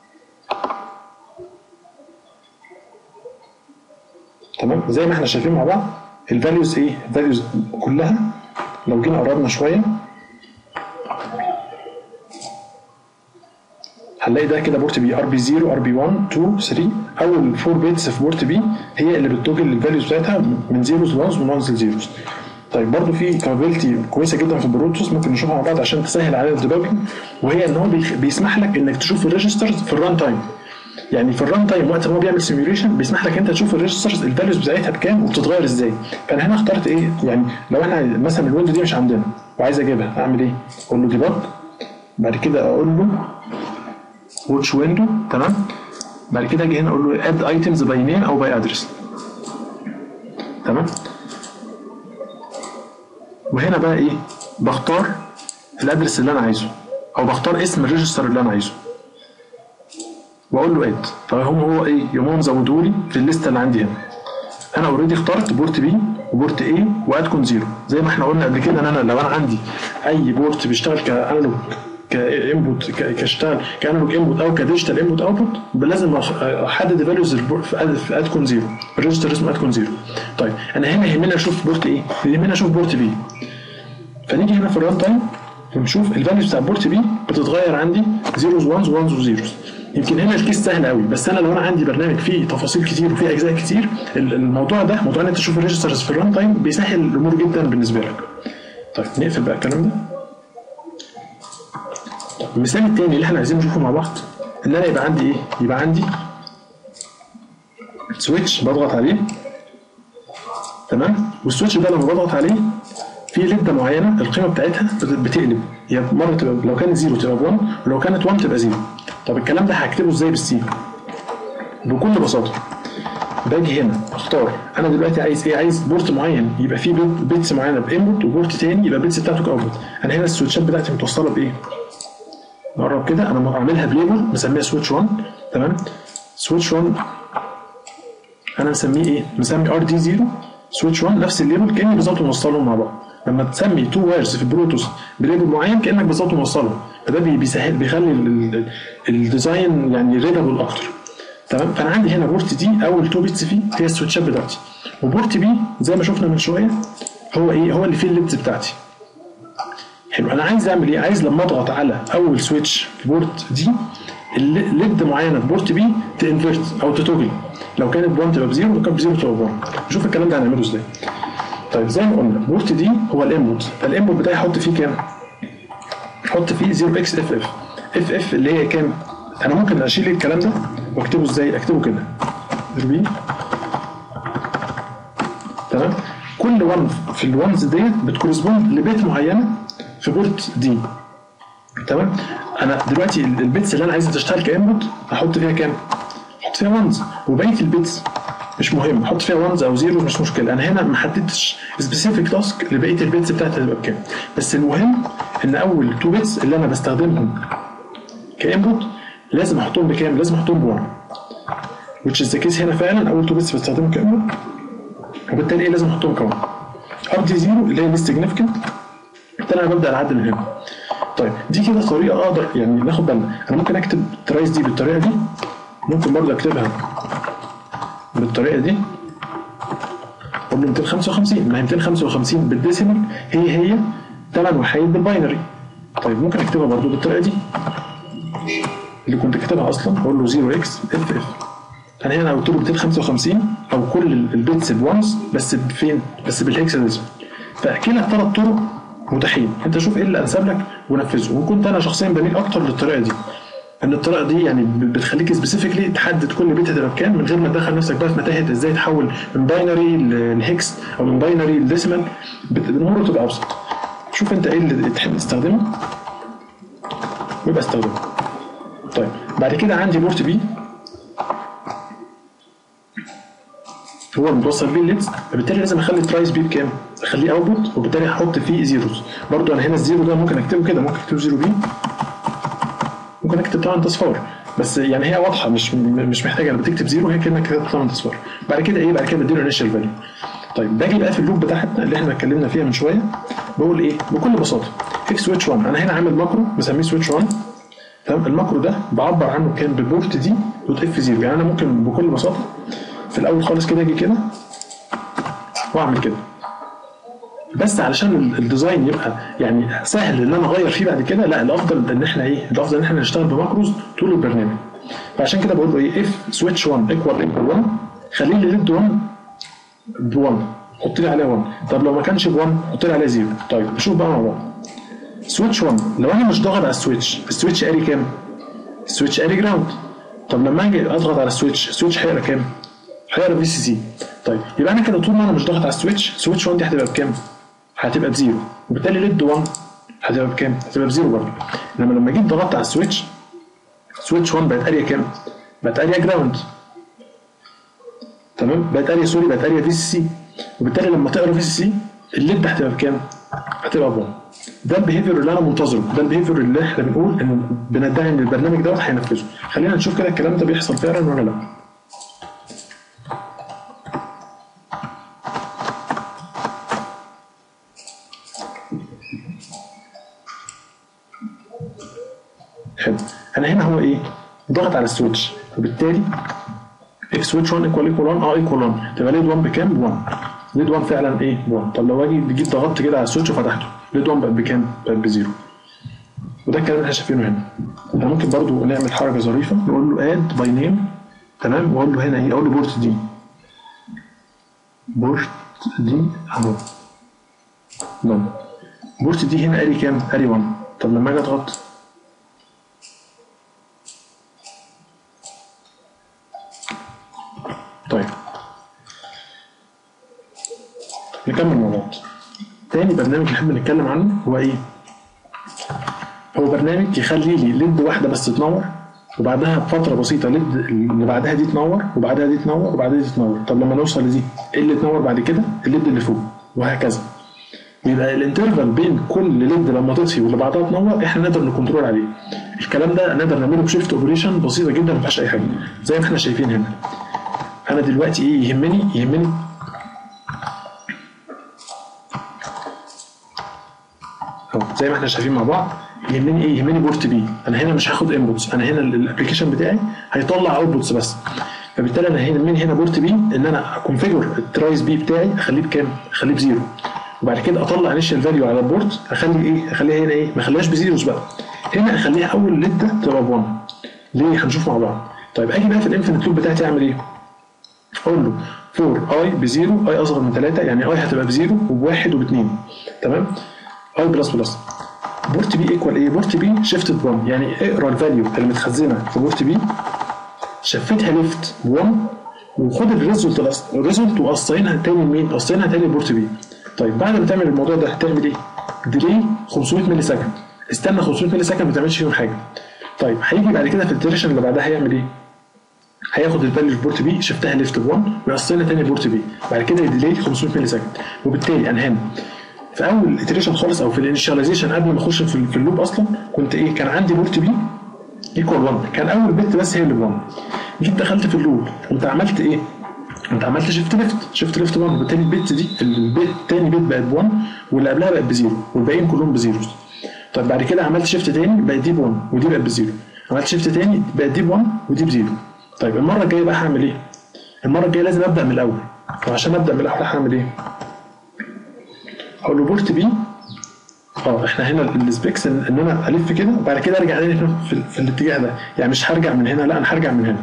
تمام زي ما احنا شايفين مع بعض الفاليوز ايه الفاليوز كلها لو جينا قربنا شويه هنلاقي ده كده بورت بي ار بي 0 ار بي 1 2 3 اول 4 بيتس في بورت بي هي اللي بتوجل الفاليوز بتاعتها من زيروز لونز ومن لونز لزيروز طيب برضو في كابابيلتي كويسه جدا في البروتوس ممكن نشوفها مع بعض عشان تسهل علينا الديباجنج وهي ان هو بيخ- بيسمح لك انك تشوف الريجسترز في الران تايم يعني في الران تايم وقت ما هو بيعمل سيميوليشن بيسمح لك انت تشوف الريجسترز الفاليوز بتاعتها بكام وبتتغير ازاي فانا هنا اخترت ايه يعني لو احنا مثلا الويندو دي مش عندنا وعايز اجيبها اعمل ايه اقول له ديباج بعد كده اقول له واتش ويندو تمام بعد كده اجي هنا اقول له اد ايتمز باي نيم او باي ادرس تمام وهنا بقى ايه بختار الادرس اللي انا عايزه او بختار اسم الريجستر اللي انا عايزه واقول له اد فهم هو ايه يقوم زودوا لي في الليسته اللي عندي هنا انا اوريدي اخترت بورت بي وبورت اي وادكون زيرو زي ما احنا قلنا قبل كده ان انا لو انا عندي اي بورت بيشتغل كانالوج كانبوت كاشتغل كانالوج انبوت او كديجيتال انبوت اوتبوت لازم احدد الفاليوز في ادكون زيرو الريجستر اسمه ادكون زيرو طيب انا هنا يهمني اشوف بورت ايه يهمني اشوف بورت بي فنيجي هنا في الران تايم ونشوف الفاليوز بتاع بورت بي بتتغير عندي زيروز وانز وانز وزيروز يمكن هنا الكيس سهل قوي بس انا لو انا عندي برنامج فيه تفاصيل كتير وفيه اجزاء كتير الموضوع ده موضوع ان انت تشوف الريجسترز في الران تايم بيسهل الامور جدا بالنسبه لك طيب نقفل بقى الكلام ده المثال التاني اللي احنا عايزين نشوفه مع بعض ان انا يبقى عندي ايه يبقى عندي سويتش بضغط عليه تمام والسويتش ده لما بضغط عليه في لده معينه القيمه بتاعتها بتقلب هي مره تبقى لو كانت زيرو تبقى 1 ولو كانت 1 تبقى زيرو طب الكلام ده هكتبه ازاي بالسي بكل بساطه باجي هنا اختار انا دلوقتي عايز ايه عايز بورت معين يبقى فيه بيتس معينه بانبوت وبورت تاني يبقى بيتس بتاعته كاوتبوت انا هنا السويتشات بتاعتي متوصله بايه نقرب كده انا عاملها بليبل مسميها سويتش 1 تمام سويتش 1 انا مسميه ايه مسمي ار دي 0 سويتش 1 نفس الليبل كاني بالظبط موصلهم مع بعض لما تسمي تو وايرز في البلوتوث بليبل معين كانك بالظبط موصلهم فده بيسهل بيخلي الديزاين يعني ريدابل اكتر تمام فانا عندي هنا بورت دي اول تو بيتس فيه هي السويتشات بتاعتي وبورت بي زي ما شفنا من شويه هو ايه هو اللي فيه الليدز بتاعتي حلو انا عايز اعمل ايه عايز لما اضغط على اول سويتش في بورت دي الليد معينه في بورت بي تنفرت او تتوجل لو كانت ب 1 تبقى بزيرو لو كانت بزيرو تبقى ب 1 نشوف الكلام ده هنعمله ازاي طيب زي ما قلنا بورت دي هو الانبوت الانبوت بتاعي احط فيه كام؟ احط فيه 0 اكس اف اف اف اف اللي هي كام؟ انا ممكن اشيل الكلام ده واكتبه ازاي؟ اكتبه كده 0 بي تمام؟ كل 1 في الوانز ديت بتكورسبوند لبيت معينه في بورت دي تمام انا دلوقتي البيتس اللي انا عايزها تشتغل كانبوت احط فيها كام احط فيها وانز وبقيه البيتس مش مهم احط فيها وانز او زيرو مش مشكله انا هنا ما حددتش سبيسيفيك تاسك لبقيه البيتس بتاعتي هتبقى بكام بس المهم ان اول تو بيتس اللي انا بستخدمهم كانبوت لازم احطهم بكام لازم احطهم ب 1 which is the case هنا فعلا اول تو بيتس بستخدمهم كانبوت وبالتالي ايه لازم احطهم كمان ار دي زيرو اللي هي ليست سيجنفكنت بالتالي انا ببدا اعدل من هنا طيب دي كده طريقه اقدر يعني ناخد بالنا انا ممكن اكتب ترايس دي بالطريقه دي ممكن برضه اكتبها بالطريقه دي اقول له 255 ما هي 255 بالديسيمال هي هي 8 وحيد بالباينري طيب ممكن اكتبها برضه بالطريقه دي اللي كنت كاتبها اصلا اقول له 0 اكس اف اف انا هنا قلت له 255 او كل البيتس بونز بس فين؟ بس بالهكساديسمال فكلا الثلاث طرق متاحين انت شوف ايه اللي انسب لك ونفذه وكنت انا شخصيا بميل اكتر للطريقه دي ان الطريقه دي يعني بتخليك سبيسيفيكلي تحدد كل بيت هتبقى بكام من غير ما تدخل نفسك بقى في متاهه ازاي تحول من باينري لهكس او من باينري لديسيمال الامور تبقى ابسط شوف انت ايه اللي تحب تستخدمه ويبقى استخدمه طيب بعد كده عندي بورت بي هو المتوصل بيه الليدز فبالتالي لازم اخلي الترايس بي بكام؟ اخليه اوتبوت وبالتالي هحط فيه زيروز برضو انا هنا الزيرو ده ممكن اكتبه كده ممكن اكتبه زيرو بي ممكن اكتب طبعا اصفار بس يعني هي واضحه مش مش محتاجه لما تكتب زيرو هي كانك كتبت طبعا اصفار بعد كده ايه بعد كده بديله انيشال فاليو طيب باجي بقى في اللوب بتاعتنا اللي احنا اتكلمنا فيها من شويه بقول ايه بكل بساطه اف سويتش 1 انا هنا عامل ماكرو مسميه سويتش 1 تمام الماكرو ده بعبر عنه كان بالبورت دي دوت اف 0 يعني انا ممكن بكل بساطه في الاول خالص كده اجي كده واعمل كده بس علشان الديزاين يبقى يعني سهل ان انا اغير فيه بعد كده لا الافضل ان احنا ايه الافضل ان احنا نشتغل بماكروز طول البرنامج فعشان كده بقول له ايه اف سويتش 1 ايكوال ايكوال 1 خليه لي ليد 1 ب 1 حط لي عليه 1 طب لو ما كانش ب 1 حط لي عليه 0 طيب نشوف بقى مع بعض سويتش 1 لو انا مش ضاغط على السويتش السويتش قاري كام؟ السويتش قاري جراوند طب لما اجي اضغط على السويتش السويتش هيقرا كام؟ هيقرا في سي سي طيب يبقى انا كده طول ما انا مش ضاغط على السويتش سويتش 1 دي هتبقى بكام؟ هتبقى بزيرو وبالتالي ليد 1 هتبقى بكام؟ هتبقى بزيرو برضه انما لما جيت ضغطت على السويتش سويتش 1 بقت اريا كام؟ بقت اريا جراوند تمام؟ بقت اريا سوري بقت اريا في سي سي وبالتالي لما تقرا في سي سي الليد هتبقى بكام؟ هتبقى ب 1 ده البيهيفير اللي انا منتظره ده البيهيفير اللي احنا بنقول ان بندعي ان البرنامج دوت هينفذه خلينا نشوف كده الكلام ده بيحصل فعلا ولا لا حلو انا هنا هو ايه؟ ضغط على السويتش وبالتالي اف سويتش 1 ايكوال ايكوال 1 اه ايكوال 1 تبقى ليد 1 بكام؟ 1 ليد 1 فعلا ايه؟ 1 طب لو اجي جيت ضغطت كده على السويتش وفتحته ليد 1 بقت بكام؟ بقت بزيرو وده الكلام اللي احنا شايفينه هنا احنا ممكن برضو نعمل حركه ظريفه نقول له اد باي نيم تمام واقول له هنا ايه؟ اقول له بورت دي بورت دي اهو نعم بورت دي هنا اري كام؟ اري 1 طب لما اجي اضغط طيب نكمل مع بعض تاني برنامج نحب نتكلم عنه هو ايه؟ هو برنامج يخلي لي ليد واحده بس تنور وبعدها بفتره بسيطه ليد اللي بعدها دي تنور وبعدها دي تنور وبعدها دي تنور طب لما نوصل لدي ايه اللي تنور بعد كده؟ الليد اللي فوق وهكذا يبقى الانترفال بين كل ليد لما تطفي واللي بعدها تنور احنا نقدر نكنترول عليه الكلام ده نقدر نعمله بشيفت اوبريشن بسيطه جدا ما فيهاش اي حاجه زي ما احنا شايفين هنا انا دلوقتي ايه يهمني يهمني أهو زي ما احنا شايفين مع بعض يهمني ايه يهمني بورت بي انا هنا مش هاخد انبوتس انا هنا الابلكيشن بتاعي هيطلع اوتبوتس بس فبالتالي انا هنا من هنا بورت بي ان انا اكونفيجر الترايس بي بتاعي اخليه بكام؟ اخليه بزيرو وبعد كده اطلع انيشال فاليو على البورت اخلي ايه؟ اخليها هنا ايه؟ ما اخليهاش بزيروز بقى هنا اخليها اول لده تبقى ب 1 ليه؟ هنشوف مع بعض طيب اجي بقى في الانفينيت لوب بتاعتي اعمل ايه؟ اقول له فور اي بزيرو اي اصغر من 3 يعني اي هتبقى بزيرو وبواحد وباثنين تمام؟ اي بلس بلس بورت بي ايكوال ايه؟ بورت بي شيفتد 1 يعني اقرا الفاليو اللي متخزنه في بورت بي شفتها ليفت 1 وخد الريزلت الريزلت وقصينها تاني لمين؟ قصينها تاني لبورت بي طيب بعد ما تعمل الموضوع ده هتعمل ايه؟ ديلي 500 ملي سكند استنى 500 ملي سكند ما تعملش فيهم حاجه طيب هيجي بعد كده في التريشن اللي بعدها هيعمل ايه؟ هياخد الفاليو في بورت بي شفتها ليفت 1 ويقصينها تاني لبورت بي بعد كده يديلي 500 ملي سكند وبالتالي انا هنا في اول اتريشن خالص او في الانيشاليزيشن قبل ما اخش في في اللوب اصلا كنت ايه كان عندي بورت بي ايكوال 1 كان اول بت بس هي اللي ب 1 جيت دخلت في اللوب قمت عملت ايه؟ انت عملت شيفت ليفت شيفت ليفت 1 وبالتالي البت دي البت تاني بت بقت ب 1 واللي قبلها بقت بزيرو والباقيين كلهم بزيروز طيب بعد كده عملت شيفت تاني بقت دي ب 1 ودي بقت بزيرو عملت شيفت تاني بقت دي ب 1 ودي بزيرو طيب المره الجايه بقى هعمل ايه؟ المره الجايه لازم ابدا من الاول وعشان ابدا من الاول هعمل ايه؟ هقول له بورت بي اه احنا هنا السبيكس ان ان انا الف كده وبعد كده ارجع تاني في, في, في الاتجاه ده يعني مش هرجع من هنا لا انا هرجع من هنا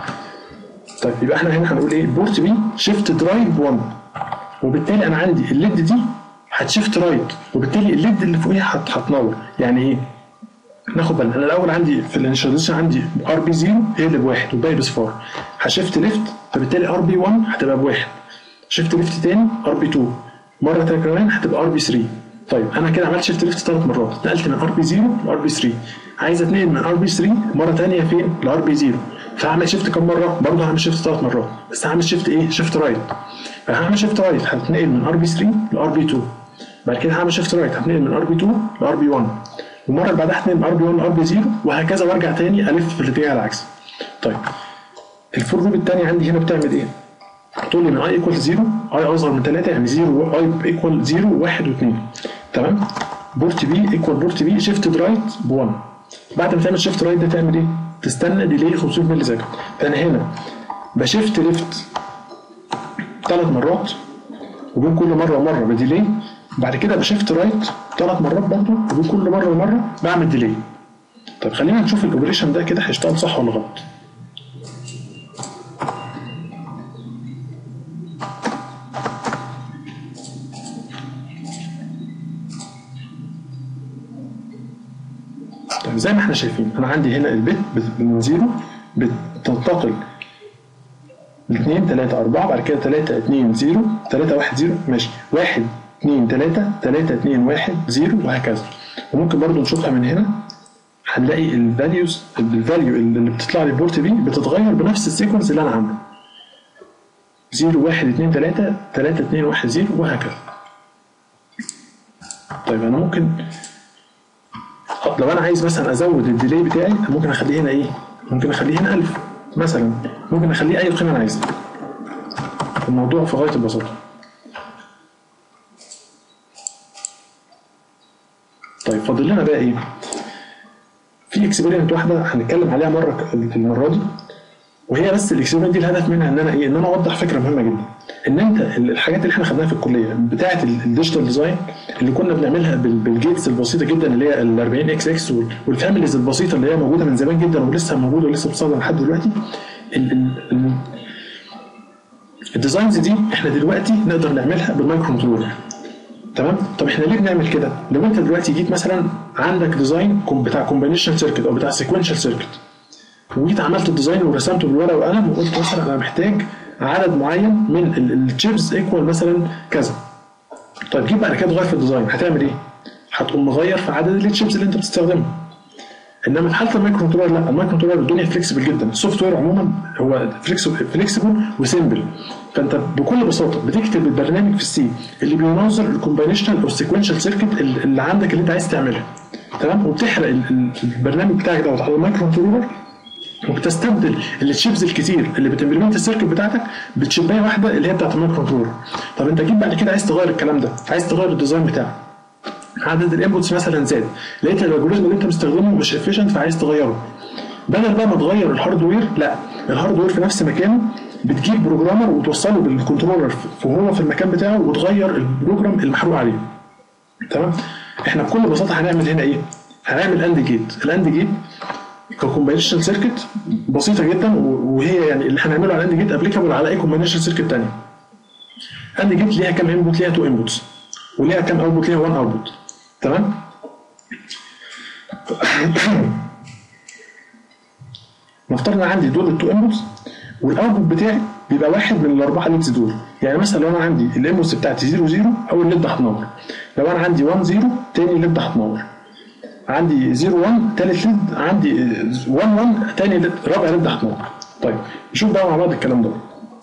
طيب يبقى احنا هنا هنقول ايه بورت بي شيفت درايف 1 وبالتالي انا عندي الليد دي هتشيفت رايت وبالتالي الليد اللي فوقيها هت- هتنور يعني ايه ناخد بالنا انا الاول عندي في الانيشاليزيشن عندي ار بي 0 هي اللي بواحد والباقي بصفار هشيفت ليفت فبالتالي ار بي 1 هتبقى بواحد شيفت ليفت تاني ار بي 2 مره تانيه كمان هتبقى ار بي 3 طيب انا كده عملت شيفت ليفت ثلاث مرات نقلت من ار بي 0 لار بي 3 عايز اتنقل من ار بي 3 مره تانيه فين لار بي 0 فهعمل شيفت كم مره برضه هعمل شيفت ثلاث مرات بس هعمل شيفت ايه شيفت رايت فهعمل شيفت رايت هتنقل من ار بي 3 لار بي 2 بعد كده هعمل شيفت رايت هتنقل من ار بي 2 لار بي 1 والمره اللي بعدها هتنقل من ار بي 1 لار بي 0 وهكذا وارجع تاني الف في الاتجاه العكسي طيب الفور لوب الثانيه عندي هنا بتعمل ايه؟ تقول لي من اي ايكوال 0 اي اصغر من 3 يعني 0 اي ايكوال 0 1 و2 تمام بورت بي ايكوال بورت بي شيفت رايت ب 1 بعد ما تعمل شيفت رايت ده تعمل ايه؟ تستنى ديلي 500 ملي سكند فانا هنا بشيفت ليفت ثلاث مرات وبين كل مره ومره بديلي بعد كده بشيفت رايت ثلاث مرات برضه وبين كل مره ومره بعمل ديلي طب خلينا نشوف الاوبريشن ده كده هيشتغل صح ولا غلط طيب زي ما احنا شايفين انا عندي هنا البت بت- من زيرو بتنتقل ل 2 3 4 بعد كده 3 2 0 3 1 0 ماشي 1 2 3 3 2 1 0 وهكذا وممكن برضو نشوفها من هنا هنلاقي الفاليوز الفاليو اللي بتطلع لي البورت بي بتتغير بنفس السيكونس اللي انا عامله 0 1 2 3 3 2 1 0 وهكذا طيب انا ممكن لو انا عايز مثلا ازود الديلي بتاعي ممكن اخليه هنا ايه؟ ممكن اخليه هنا 1000 مثلا ممكن اخليه اي قيمه انا عايزها الموضوع في غايه البساطه طيب فاضل لنا بقى ايه؟ في اكسبيرينت واحده هنتكلم عليها مره المره دي وهي بس الاكسبيرينت دي الهدف منها ان انا ايه؟ ان انا اوضح فكره مهمه جدا. ان انت الحاجات اللي احنا خدناها في الكليه بتاعه الديجيتال ديزاين اللي كنا بنعملها بالجيتس البسيطه جدا اللي هي ال 40 اكس اكس والفاميليز البسيطه اللي هي موجوده من زمان جدا ولسه موجوده ولسه بتستخدم لحد دلوقتي الديزاينز دي احنا دلوقتي نقدر نعملها بالمايكرو كنترولر تمام طب احنا ليه بنعمل كده لو انت دلوقتي جيت مثلا عندك ديزاين بتاع كومبينيشن سيركت او بتاع سيكونشال سيركت وجيت عملت الديزاين ورسمته بالورقه والقلم وقلت مثلا انا محتاج عدد معين من الشيبس ايكوال مثلا كذا طيب جيت بعد كده تغير في الديزاين هتعمل ايه؟ هتقوم مغير في عدد التشيبس اللي انت بتستخدمها انما في حاله المايكرو كنترولر لا المايكرو كنترولر الدنيا فليكسبل جدا السوفت وير عموما هو فليكسبل وسيمبل فانت بكل بساطه بتكتب البرنامج في السي اللي بينظر الكومبينيشنال او السيكونشال سيركت اللي عندك اللي انت عايز تعملها تمام وبتحرق البرنامج بتاعك دوت على المايكرو كنترولر وبتستبدل التشيبز الكتير اللي بتمبلمنت السيركت بتاعتك بتشبايه واحده اللي هي بتاعت المايكرو كنترولر طب انت جيت بعد كده عايز تغير الكلام ده عايز تغير الديزاين بتاعك عدد الانبوتس مثلا زاد لقيت الالجوريزم اللي انت مستخدمه مش افيشنت فعايز تغيره بدل بقى ما تغير الهاردوير لا الهاردوير في نفس مكانه بتجيب بروجرامر وتوصله بالكنترولر وهو في المكان بتاعه وتغير البروجرام المحروق عليه تمام احنا بكل بساطه هنعمل هنا ايه هنعمل اند جيت الاند جيت ككومبينيشن سيركت بسيطه جدا وهي يعني اللي هنعمله على الاند جيت ابليكابل على اي كومبينيشن سيركت ثانيه اند جيت ليها كام انبوت ليها 2 انبوتس وليها كام اوتبوت ليها 1 اوتبوت تمام نفترض ان عندي دول التو انبوتس والاوتبوت بتاعي بيبقى واحد من الاربعه ليدز دول يعني مثلا لو انا عندي الانبوتس بتاعتي 0 0 اول ليد هتنور لو انا عندي 1 0 تاني ليد هتنور عندي 0 1 تالت ليد عندي 1 1 تاني ليد رابع ليد هتنور طيب نشوف بقى مع بعض الكلام ده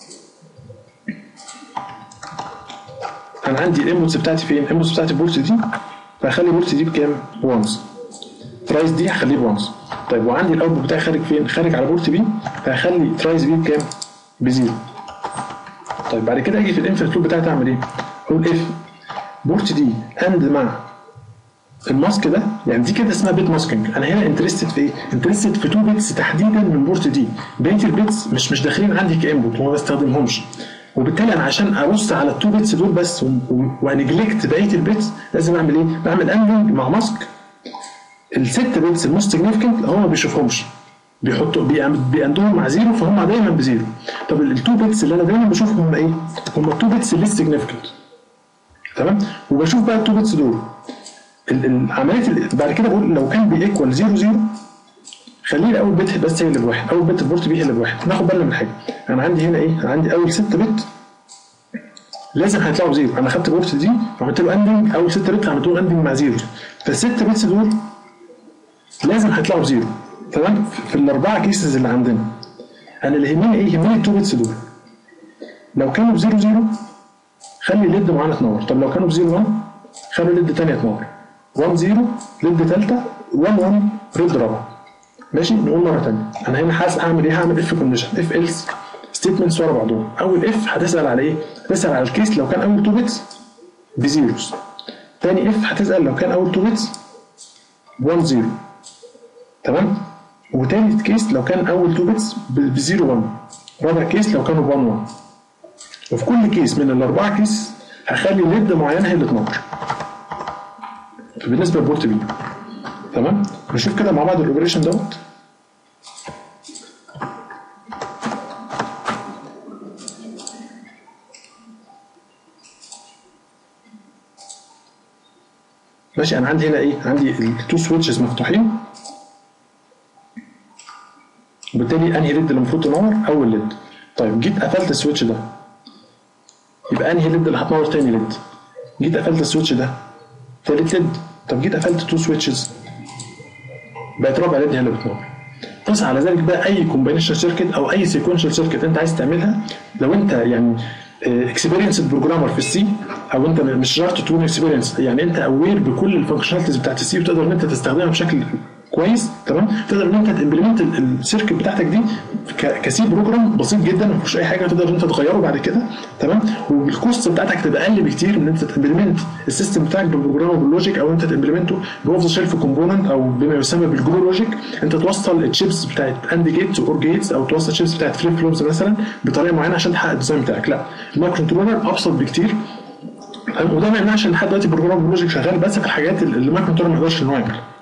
انا عندي الانبوتس بتاعتي فين؟ الانبوتس بتاعتي بورت دي فهخلي بورت دي بكام؟ وانز ترايز دي هخليه بوانز طيب وعندي الاوتبوت بتاعي خارج فين؟ خارج على بورت بي فهخلي ترايز بي بكام؟ بزيرو طيب بعد كده اجي في الانفرت لوب بتاعتي اعمل ايه؟ اقول اف بورت دي اند مع الماسك ده يعني دي كده اسمها بيت ماسكينج انا هنا انترستد في ايه؟ انترستد في تو بيتس تحديدا من بورت دي بقيه البيتس مش مش داخلين عندي كانبوت وما بستخدمهمش وبالتالي انا عشان ابص على التو بيتس دول بس وانجلكت بقيه البيتس لازم اعمل ايه؟ بعمل اندنج مع ماسك الست بيتس الموست سيجنفكنت هو ما بيشوفهمش بيحطوا بيأندهم مع زيرو فهم دايما بزيرو طب التو بيتس اللي انا دايما بشوفهم هم ايه؟ هم التو بيتس اللي سيجنفكنت تمام؟ وبشوف بقى التو بيتس دول العمليه بعد كده بقول لو كان بيكوال 0 0 خليه اول بت بس هي اللي بواحد اول بت البورت بي هي اللي بواحد ناخد بالنا من حاجه انا عندي هنا ايه انا عندي اول 6 بت لازم هيطلعوا بزيرو انا خدت بورت دي وعملت له اندنج اول 6 بت عملت له اندنج مع زيرو فالست بيتس دول لازم هيطلعوا بزيرو تمام في الاربعه كيسز اللي عندنا انا اللي يهمني ايه يهمني التو بيتس دول لو كانوا بزيرو زيرو خلي الليد معانا تنور طب لو كانوا بزيرو 1 خلوا الليد تانية تنور 1 0 ليد ثالثه 1 1 ريد رابعه ماشي نقول مره ثانيه انا هنا حاسس اعمل ايه هعمل اف كونديشن اف ايلس ستيتمنتس ورا بعضهم اول اف هتسال على ايه هتسال على الكيس لو كان اول 2 بيتس بزيروز تاني اف هتسال لو كان اول 2 بيتس 1 0 تمام وتالت كيس لو كان اول 2 بيتس ب 0 1 رابع كيس لو كانوا 1 1 وفي كل كيس من الاربعه كيس هخلي ليد معينه هي اللي تنور بالنسبه لبورت بي تمام نشوف كده مع بعض الاوبريشن دوت ماشي انا عندي هنا ايه عندي التو سويتشز مفتوحين وبالتالي انهي ليد اللي المفروض تنور اول ليد طيب جيت قفلت السويتش ده يبقى انهي ليد اللي هتنور تاني ليد جيت قفلت السويتش ده تالت ليد طب جيت قفلت تو سويتشز بقت رابع ليد هي اللي بتنور قص على ذلك بقى اي كومبينيشن سيركت او اي سيكونشال سيركت انت عايز تعملها لو انت يعني اكسبيرينس بروجرامر في السي او انت مش شرط تكون اكسبيرينس يعني انت اوير بكل الفانكشناليتيز بتاعت السي وتقدر ان انت تستخدمها بشكل كويس تمام تقدر ان انت تمبلمنت السيركت بتاعتك دي ك- كسي بروجرام بسيط جدا ما فيهوش اي حاجه تقدر ان انت تغيره بعد كده تمام والكوست بتاعتك تبقى اقل بكتير من ان انت تمبلمنت السيستم بتاعك ببروجرام باللوجيك او انت تمبلمنته باوف ذا شيلف كومبوننت او بما يسمى بالجرو لوجيك انت توصل الشيبس بتاعت اند جيتس اور جيتس او توصل الشيبس بتاعت فليب فلوبز مثلا بطريقه معينه عشان تحقق الديزاين بتاعك لا المايكرو كنترولر ابسط بكتير وده ما يمنعش ان لحد دلوقتي بروجرام لوجيك شغال بس في الحاجات اللي المايكرو كنترولر ما يقدرش ان هو يعملها